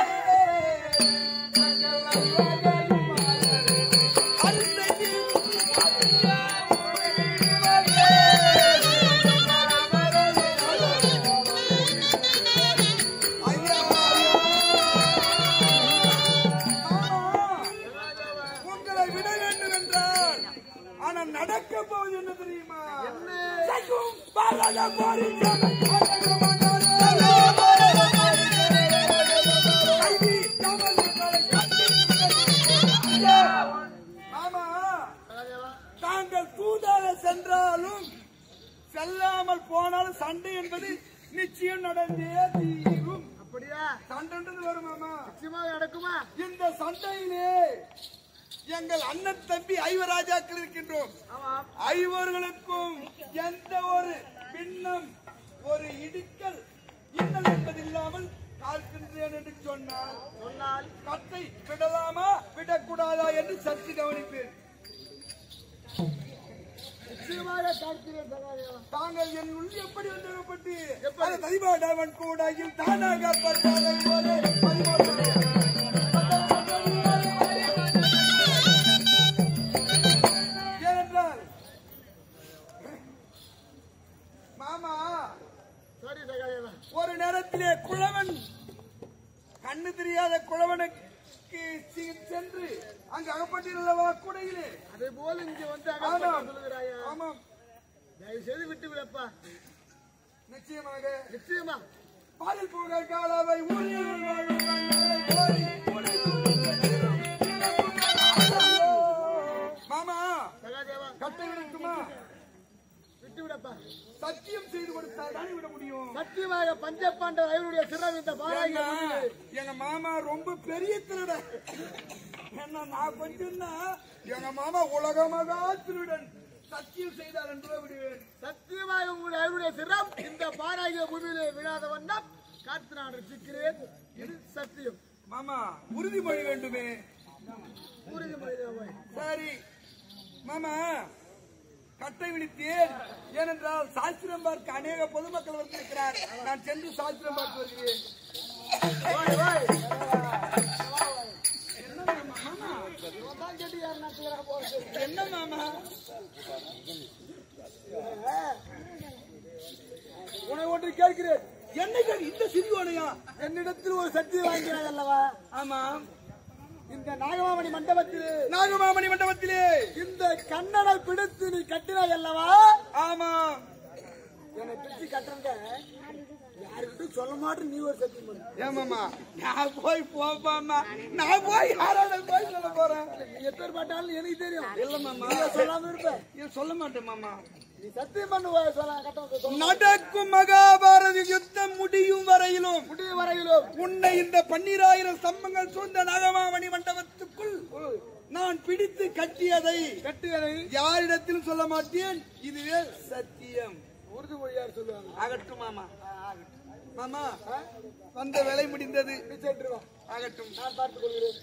உங்களை விட வேண்டும் என்றால் ஆனா நடக்க போவது என்ன தெரியுமா சகும் பாலக போரிச்சம் ஆமா சகாதேவா தாங்கள் தூதாக சென்றாலும் செல்லாமல் போனாலும் சண்டை என்பது நிச்சயம் நடந்தே தீரும் அப்படியா சண்டைன்றது வரும் மாமா நிச்சயமாக நடக்குமா இந்த சண்டையிலே எங்கள் அண்ணன் தம்பி ஐவராஜாக்கள் இருக்கின்றோம் ஆமாம் ஐவர்களுக்கும் எந்த ஒரு பின்னம் ஒரு இடிக்கல் இன்னல் என்பதில்லாமல் காக்கின்றேன் என்று சொன்னால் சொன்னால் கட்டை விடலாமா விடக்கூடாதா என்று சற்று கவனிப்பேன் நிச்சயமாக காக்கிறேன் சகாதேவா தாங்கள் என் உள் எப்படி வந்தப்பட்டு எப்படி? அந்த ததிபாடவன் கூடையில் தானாக பட்டாதை போலே பரிமாற்றம் ஏனென்றால் மாமா சரி சகாதேவா ஒரு நேரத்திலே குழவன் கண்ணு தெரியாத குழவனுக்கு சி- சென்று அங்கு அகப்பட்டிருந்தவா கூடையிலே அதே போல இங்க வந்து ஆமாம் அகப்பட்டு சொல்லுகிறாயா ஆமாம் தயவு செய்து விட்டு விடப்பா நிச்சயமாக நிச்சயமா பாலில் புகழ் காலாவை ஊழியர்கள் வாழும் கண்ணாலை கோரி உடைத்து மாமா சகாதேவா கட்டை விடட்டுமா விட்டு விடப்பா சத்தியம் செய்து கொடுத்தால் தானே விட முடியும் சத்தியமாக பஞ்சப்பாண்ட ஐவருடைய சிறம் இந்த பாராங்க ஏன்னா, எங்க மாமா ரொம்ப பெரிய திருடன் என்ன நான் கொஞ்சம் தான் எங்க மாமா உலகமகா திருடன் சத்தியம் செய்தார் என்று விடுவேன் சத்தியமாக உங்களுடைய ஐவருடைய சிரம் இந்த பாராகிய பூமியிலே விழாத வண்ணம் காத்து நான் ரசிக்கிறேன் இது சத்தியம் மாமா உறுதிமொழி வேண்டுமே உறுதிமொழி தேவை. சரி மாமா கட்டை விழித்தேன் ஏனென்றால் சாஸ்திரம் பார்க்க அநேக பொதுமக்கள் வந்திருக்கிறார் நான் சென்று சாஸ்திரம் பார்த்து வருகிறேன் ஓய், ஓய். என்ன மாமா, மாமா நான் கேட்டு யார் நடத்துகிறா போறது என்ன மாமா உன்னை ஒன்று கேட்கிறேன் என்னைக்கு இந்த சிறியோனையா என்னிடத்தில் ஒரு சக்தி வாங்கினாய் அல்லவா ஆமா இந்த நாகமாமணி மண்டபத்தில் நாகமாமணி மண்டபத்திலே இந்த கண்ணனை பிடித்து நீ கட்டினாய் அல்லவா ஆமா என்னை பிடிச்சு கட்டுறங்க யாருக்கிட்டும் சொல்ல மாட்டேன் நீ ஒரு சத்தியம் பண்ணு ஏமாமா நான் போய் போப்பாமா நான் போய் யாரோட போய் சொல்ல போறேன் நீ எப்பேர் பாட்டாலும் எனக்கு தெரியும் இல்ல மாமா நீ சொல்லாம இருப்ப ஏன் சொல்ல மாட்டேன் மாமா நீ சத்தியம் பண்ணுவ சொல்ல கட்ட சொல்ல நடக்கும் மகாபாரத யுத்தம் முடியும் வரையிலும் முடிய வரையிலும் உன்னை இந்த பன்னிராயிரம் ஸ்தம்பங்கள் சூழ்ந்த நாகமாமணி மண்டபத்துக்குள் நான் பிடித்து கட்டியதை கட்டுகளை யாரிடத்திலும் சொல்ல மாட்டேன் இதுவே சத்தியம் உறுதிமொழியார் சொல்லுவாங்க ஆகட்டும் மாமா மாமா வந்த வேலை முடிந்தது நீ சென்று வா ஆகட்டும் நான் பார்த்துக் கொள்கிறேன்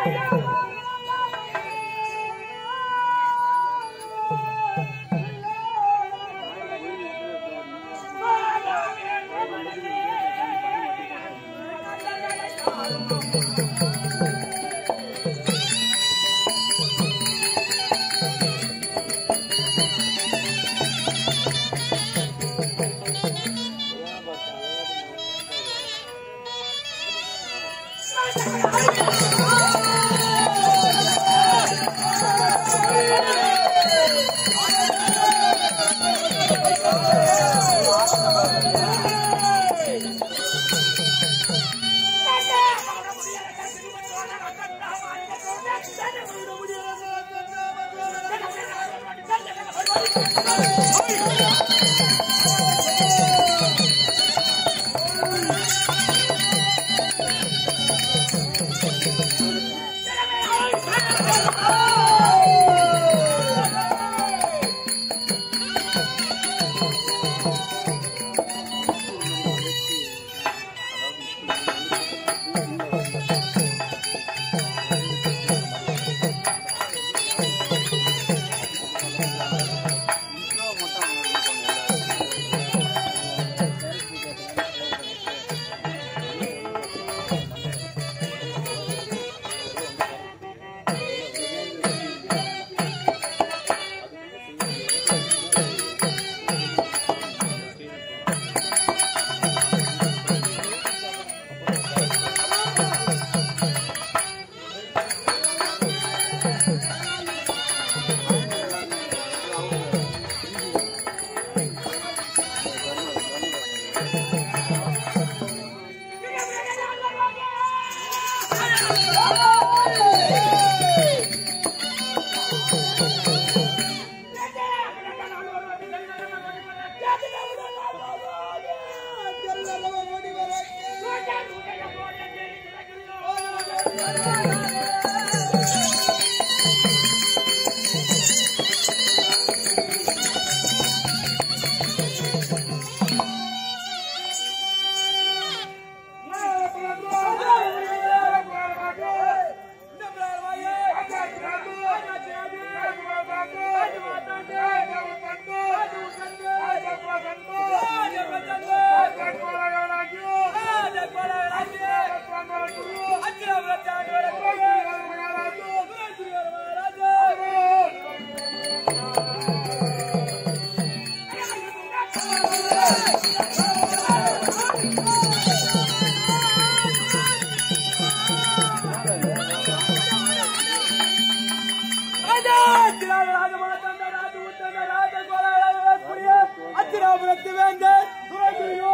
அச்சிராபுரத்து வேந்த துறையோ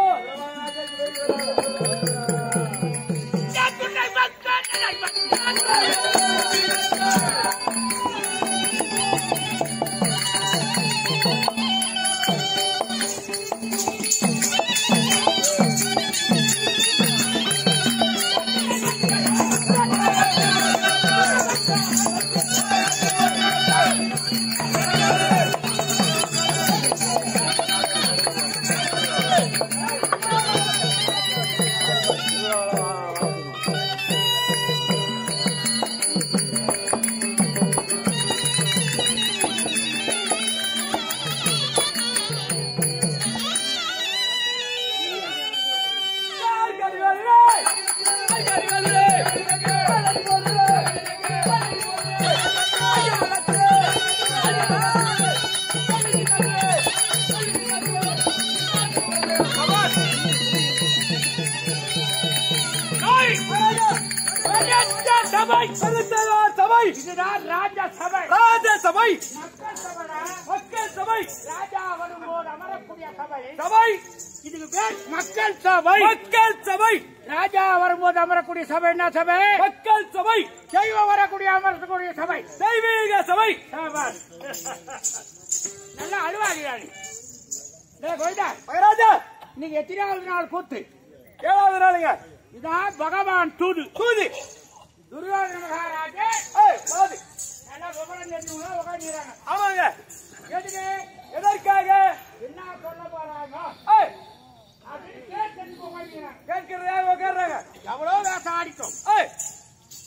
சபை சபை இதுதான் ராஜா சபை ராஜ சபை மக்கள் சபை ராஜா வரும்போது அமரக்கூடிய சபை சபை இதுக்கு பேர் மக்கள் சபை மக்கள் சபை ராஜா வரும்போது அமரக்கூடிய சபை என்ன சபை மக்கள் சபை தெய்வம் வரக்கூடிய அமரக்கூடிய சபை தெய்வீக சபை சாபாஸ். நல்லா அழுவாடியாடி கோயிதா மகராஜா இன்னைக்கு எத்தனாவது நாள் கூத்து ஏழாவது நாளுங்க இதான் பகவான் தூது தூதி துரியோதன மகாராஜே ஏய் பாதி நல்லா விவரம் தெரிஞ்சவங்க உட்காந்துறாங்க ஆமாங்க எதுக்கு எதற்காக என்ன சொல்ல போறாங்க ஏய் அப்படின்னு கேட்டு உட்காந்துறாங்க கேட்கிறதாக உட்கார்றாங்க எவ்வளோ வேஷம் ஆடிக்கும் ஏய் இப்பதான்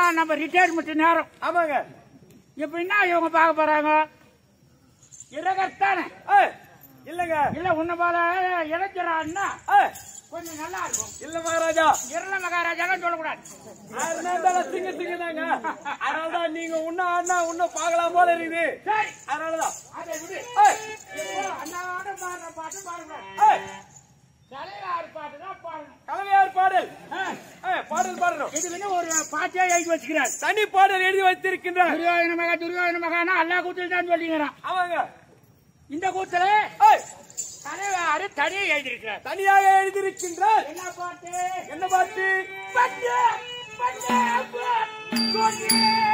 இப்பதான் நம்ம ரிட்டையர்மெண்ட் நேரம் ஆமாங்க இப்ப என்ன இவங்க பார்க்க போறாங்க இரகத்தானே ஏய், இல்லங்க இல்ல உன்ன போல இளைஞரான்னா ஏய், கொஞ்சம் நல்லா இருக்கும் இல்ல மகாராஜா இருள மகாராஜாலாம் சொல்லக்கூடாது அதனால திங்க திங்க தாங்க அதனாலதான் நீங்க உன்ன அண்ணா உன்ன பார்க்கலாம் போல இருக்குது சரி அதனாலதான் அதை விடு ஏய், இப்போ அண்ணாவோட பாடுற பாட்டு பாடுறேன் ஏய், தலையார் பாட்டு தான் பாடணும் கலவையார் பாடல் ஆ, ஏய், பாடல் பாடணும் இது வந்து ஒரு பாட்டே எழுதி வச்சுக்கிறார் தனி பாடல் எழுதி வைத்திருக்கின்றார் துரியோதன மகா துரியோதன மகானா அல்லா கூத்தில் தான் சொல்லிங்கிறான் ஆமாங்க இந்த கூத்துல ஏய், தலைவாரு தனியே எழுதியிருக்கிறார் தனியாக எழுதியிருக்கின்றார் என்ன பாட்டு என்ன பாட்டு பட்டு பட்டு பட்டு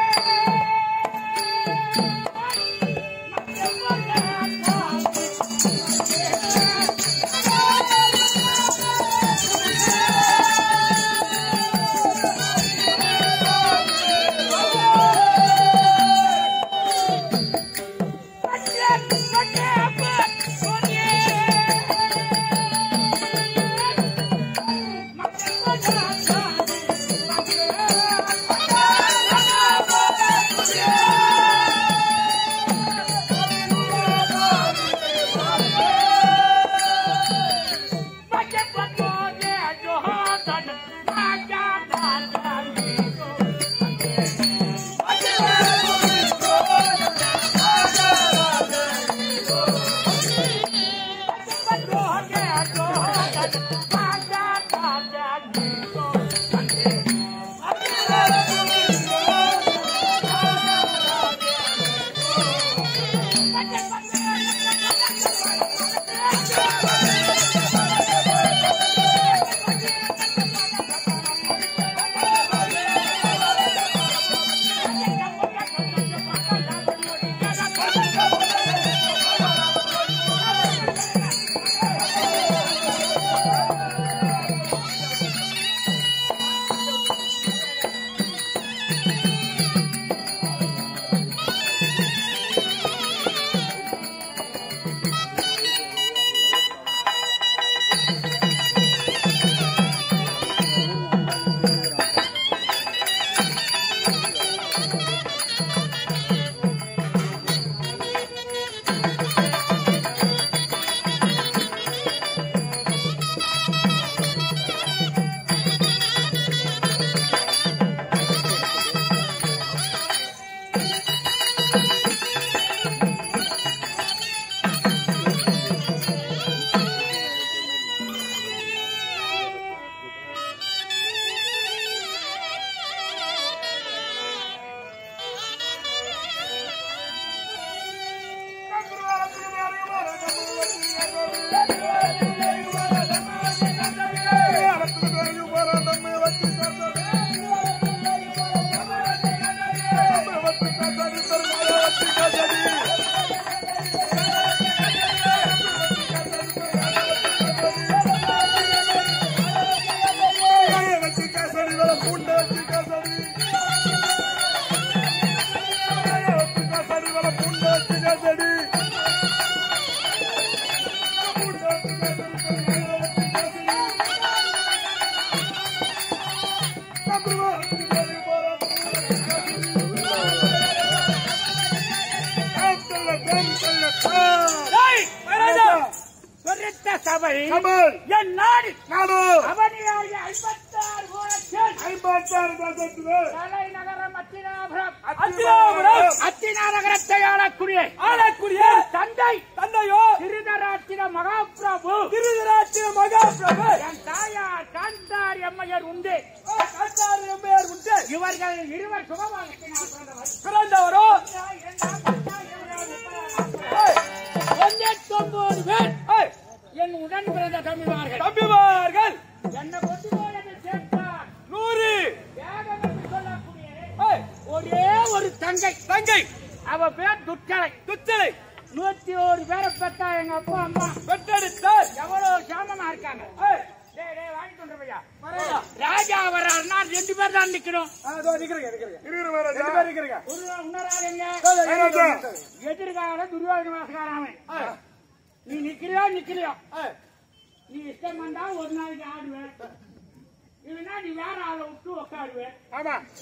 சொரித்த சபை கமல் என் நாடு நாடு அவனியாகிய ஐம்பத்தாறு கோலத்தில் ஐம்பத்தாறு தேசத்திலே தலைநகரம் அத்தினாபுரம் அத்தினாபுரம். அத்தினாநகரத்தை ஆளக்கூடிய ஆளக்கூடிய தந்தை தந்தையோ திருதராட்டின மகாபிரபு திருதராட்சிய மகாபிரபு என் தாயார் காந்தாரி அம்மையர் உண்டு கண்டார் எம்மையார் உண்டு இவர்கள் இருவர் சுகமாக பிறந்தவர் பிறந்தவரோ தொண்ணூத்தொன்பது பேர் ஏய், என் உடன் பிறந்த தம்பிமார்கள் தம்பிமார்கள் என்னை கொண்டு போனது சேர்த்தார் நூறு வேகம் என்று சொல்லக்கூடிய ஏய், ஒரே ஒரு தங்கை தங்கை அவ பேர் துட்டலை துச்சலை நூத்தி ஒரு பேரை பெற்றா எங்க அப்பா அம்மா பெற்றெடுத்தார் எவ்வளவு சாமமா இருக்காங்க ஏய், டேய், டேய், வாங்கிட்டு வந்துரு பையா. மறையா. ராஜா வர்றாருன்னா ரெண்டு பேர் தான் நிக்கணும் ஆ, இதோ நிக்கிறேங்க, நிக்கிறேங்க. இருக்கிற மகாராஜா ரெண்டு பேர் நிக்கிறேங்க. ஒரு இன்னொரு ஆள் எங்க ஏய், ஏய், மகாராஜா எதிர்கால துரியோதன வாசகாராமன் ஏய், நீ நிக்கிறியோ நிக்கலையோ ஏய், நீ இஷ்டம் வந்தா ஒரு நாளைக்கு ஆடுவேன் இல்லைன்னா நீ வேற ஆளை விட்டு உட்காடுவேன் ஆமா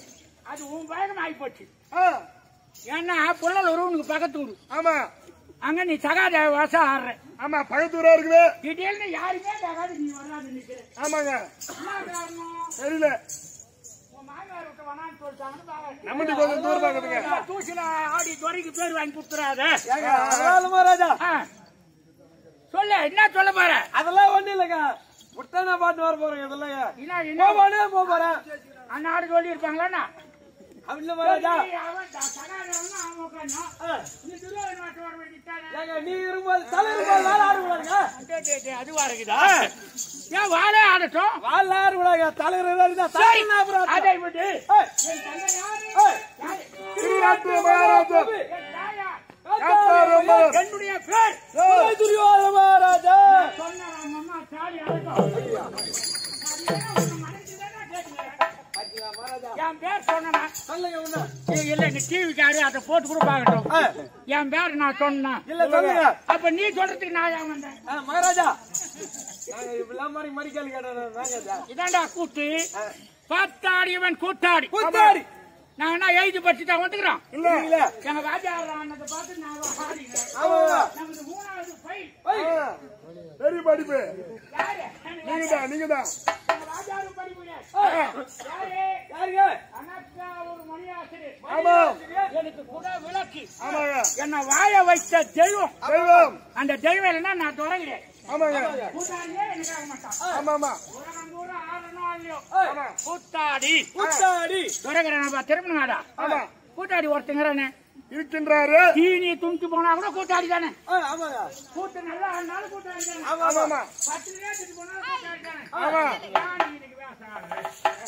அது உன் பயணம் ஆகி போச்சு ஆ, ஏன்னா புள்ளலூர் உனக்கு பக்கத்து ஊரு ஆமா அங்க நீ சகாதேவ வாசம் ஆடுற ஆமா பக்கத்தூரா இருக்குது திடீர்னு யாருமே தகாது நீ வராது நிக்கிற ஆமாங்க என்ன காரணம் தெரியல உன் மாமியார் விட்டு வேணான்னு சொல்லிட்டாங்கன்னு பாவம். நம்மகிட்ட கொஞ்சம் தூரமா இருக்குதுங்க நான் தூசில ஆடி துறைக்கு பேர் வாங்கி கொடுத்துறாத ஏங்க, அதனால மகாராஜா சொல்லு என்ன சொல்ல போற அதெல்லாம் ஒண்ணு இல்லைங்க முட்டான பாட்டு வர போறேங்க இதெல்லாம் என்ன என்ன போவானே போக போறேன் அண்ணாடு சொல்லி இருப்பாங்களா அப்படி இல்ல மகாராஜா அவன் த- சகாதேவன் அவன் உட்கார்ந்தான். நீ துரியோதன நாட்டு வர வேண்டியதுதானே? ஏங்க நீ இருக்கும்போது தலை இருக்கும்போது வேலை ஆடக்கூடாதுங்க டேய், டேய், டேய், அதுவா இருக்குதா ஏன் வாழே ஆடட்டும் வாழ ஆடக்கூடாதுங்க தலைவர் இருந்தா சரி, தலைவர் அப்புறம் அதை விட்டு ஏய், என் தந்தை யாரு? ஏய், யாரு? திருநாட்டு மகாராஜா என் தாயார். யாத்தாரம்மன். என்னுடைய பேர் ஏய், துரியோதன மகாராஜா சொன்ன அவங்க அம்மா தாலி அழைக்கும். அது ஏன் உன்னை மறைச்சுதானே கேட்கிறேன்? என் பேர் சொன்னா சொல்லுங்க உன்ன இல்ல நீ டிவிக்காரு அதை போட்டு கூட பாக்கட்டும் என் பேர் நான் சொன்னேன் இல்ல சொல்லுங்க அப்ப நீ சொல்றதுக்கு நான் ஏன் வந்தேன் ஆ, மகாராஜா நாங்க இப்படிலாம் மாதிரி மடிக்கல் கேட்டா இதாண்டா கூத்து பத்தாடியவன் கூத்தாடி கூத்தாடி. நான் என்ன எழுதி பற்றி தான் வந்துக்கிறோம் இல்ல எங்க வாத்தியார் ஆனதை பார்த்து நான் ஆடினேன் ஆமா நமது மூணாவது ஃபைல் ஆ, பெரிய படிப்பு யாரு நீங்க தான் நீங்க தான் எங்க வாத்தியாரு படிப்புல யாரு யாருங்க அனக்கா ஒரு மணியாசிரியர் ஆமா எனக்கு கூட விளக்கு ஆமாங்க என்ன வாய வைத்த தெய்வம் தெய்வம் அந்த தெய்வம் இல்லைன்னா நான் தொடங்குறேன் ஆமாங்க கூத்தாடியே எனக்கு ஆக மாட்டான் ஆமா ஆமா உலகம் பூரா ஆடணும் இல்லையோ ஆமா கூத்தாடி கூத்தாடி தொடங்குறேன் திரும்பினாடா ஆமா கூத்தாடி ஒருத்தங்கிறானே இருக்கின்றாரு தீனி துணிக்கு போனா கூட கூத்தாடி தானே ஆ, ஆமாங்க கூத்து நல்லா ஆடினாலும் கூத்தாடி தானே ஆமா ஆமா பத்து நேரத்துக்கு போனாலும் கூத்தாடி தானே ஆமா ஏன் நீ இன்னைக்கு வேஷம் ஆடுற?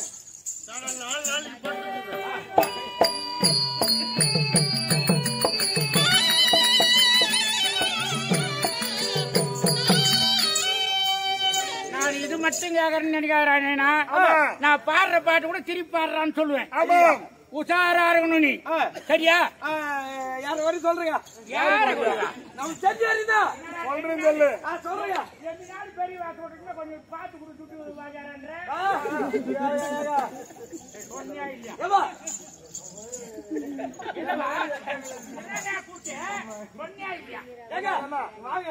நான் இது மட்டும் கேக்குறேன்னு நினைக்காதா ஆமா. நான் பாடுற பாட்டு கூட திருப்பி பாடுறான்னு சொல்லுவேன் ஆமா உஷாரா இருக்கணும் நீ ஆ. சரியா ஆ, யார் வரையும் சொல்றீங்க யார கொடுக்கா நம்ம செஞ்சு வரீங்க சொல்றேன் சொல்லு ஆ, சொல்றீங்க ரெண்டு நாள் பெரிய வாக்கு போட்டுருந்தா கொஞ்சம் பார்த்து கொடுத்துட்டு வாஜாரன்ற ஆ, யா, யா, யா. ஒன்னியா இல்லையா ஏம்மா, இல்லவா என்னடா கூட்டு ஒன்னியா இல்லையா ஏங்க, வாங்க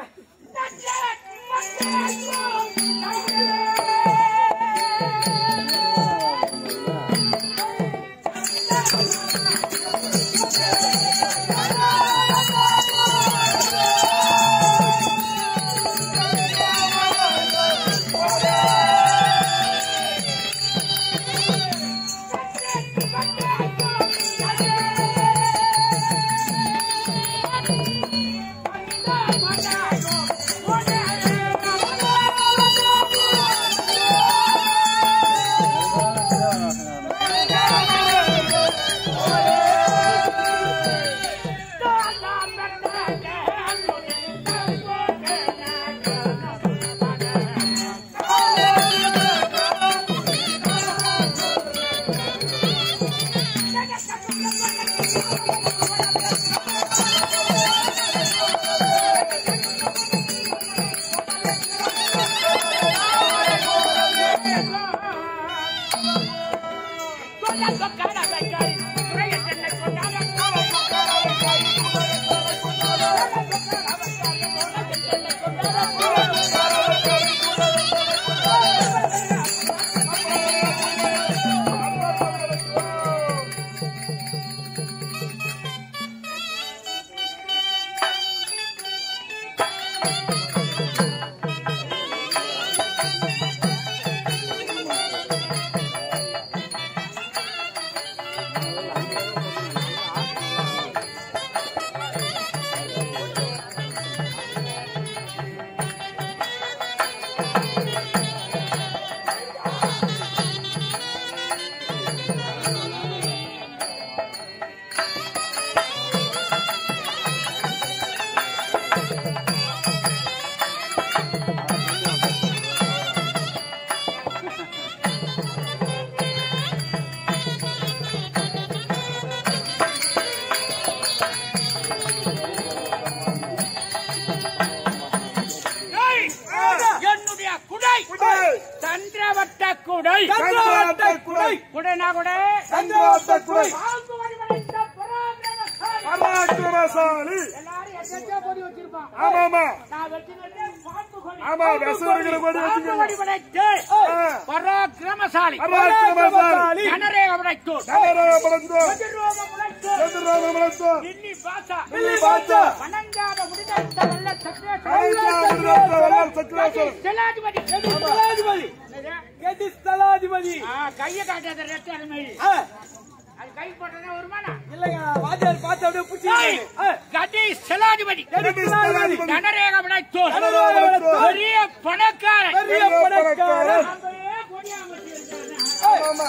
குடை குடை. சந்திரவட்ட குடை சந்திரவட்ட குடை. குடைனா குடை சந்திரவட்ட குடை. பாம்பு வடிவடைந்த பராக்கிரமசாலி. பராக்கிரமசாலி எல்லாரும் எச்சரிக்கையா கொடி வச்சிருப்பான் ஆமா ஆமா நான் வச்சிருந்தேன் பாம்பு கொடி. ஆமா விசவர்களை கொடி பாம்பு வச்சுக்கோங்க வடிவடைத்து பராக்கிரமசாலி பராக்கிரமசாலி கனரேக உடைத்தோர் கனரபலந்தோர் கதிரோகம் உடைத்தோர் எதிரோகமலத்தோர் தில்லி பாசா தில்லி பாட்சா வணங்காத முடிந்த வல்ல சக்கரேஸ்வரர் கனரபலந்தோர் வல்லார் சக்கரேஸ்வரர் செலாதிபதி ஸ்தலாதிபதி கெட்டி ஸ்தலாதிபதி ஆ, கையை காட்டாத ரெட்டை அருமை ஆ, அது கை போட்டதா வருமானா இல்லைங்க வாத்தியார் பார்த்து அப்படியே புடிச்சு கதி செலாதிபதி ஸ்தலாதிபதி. கனரேக உடைத்தோர் கனரேக உடைத்தோர். பெரிய பணக்காரன் பெரிய பணக்காரன் அவரே கொடியாமட்டி இருக்காரு. ஆமா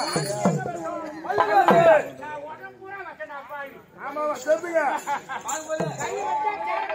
வல்லவரு. நான் உடம்பு பூரா வச்சேன் அப்பாவி. ஆமா ஆமா தெரிஞ்சுங்க கை வச்சா